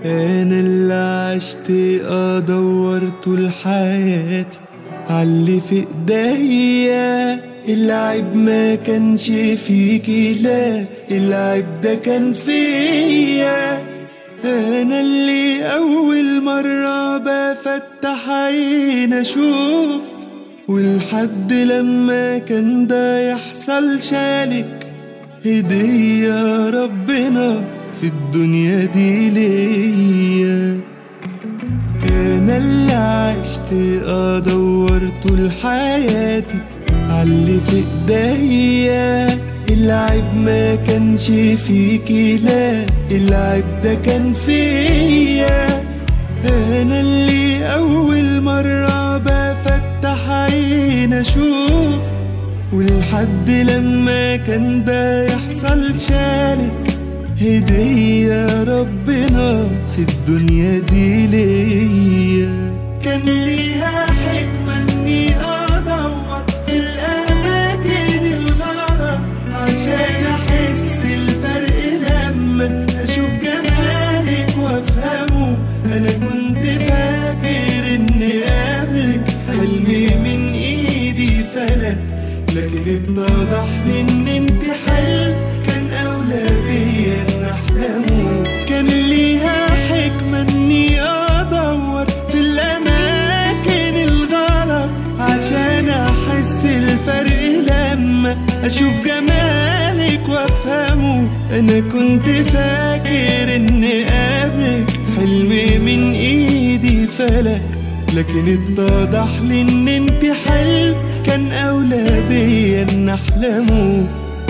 انا اللي عشت ادور طول حياتي عاللي في ايديا العيب ما كانش فيكي لا العيب ده كان فيا انا اللي اول مرة بفتح عين اشوف والحد لما كان ده يحصل شالك هدية ربنا في الدنيا دي ليا انا اللي عشت ادور طول حياتي عاللي في ايديا العيب ما كانش فيكي لا العيب ده كان فيا انا اللي اول مرة بفتح عين اشوف والحد لما كان ده يحصل شارك هدية ربنا في الدنيا دي ليا كان ليها حكمة اني ادور في الاماكن الغلط عشان احس الفرق لما اشوف جمالك وافهمه انا كنت فاكر اني قبلك حلمي من ايدي فلت لكن اتضح لي ان انت حلم كان اولى بيا ان احلمه كان ليها حكمة اني ادور في الاماكن الغلط عشان احس الفرق لما اشوف جمالك وافهمه انا كنت فاكر ان قبلك حلمي من ايدي فلت لكن اتضح لي ان انت حلم كان اولى بيا ان احلمه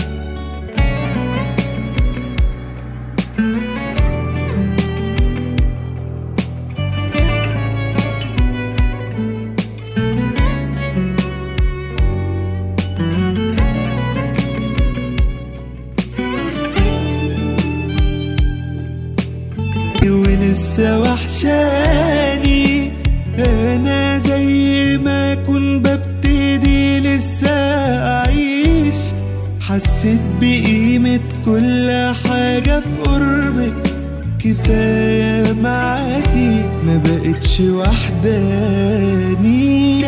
ولسه وحشاني انا زي ما كنت ببتدي لسه اعيش حسيت بقيمة كل حاجة في قربك كفاية معاكي ما بقتش وحداني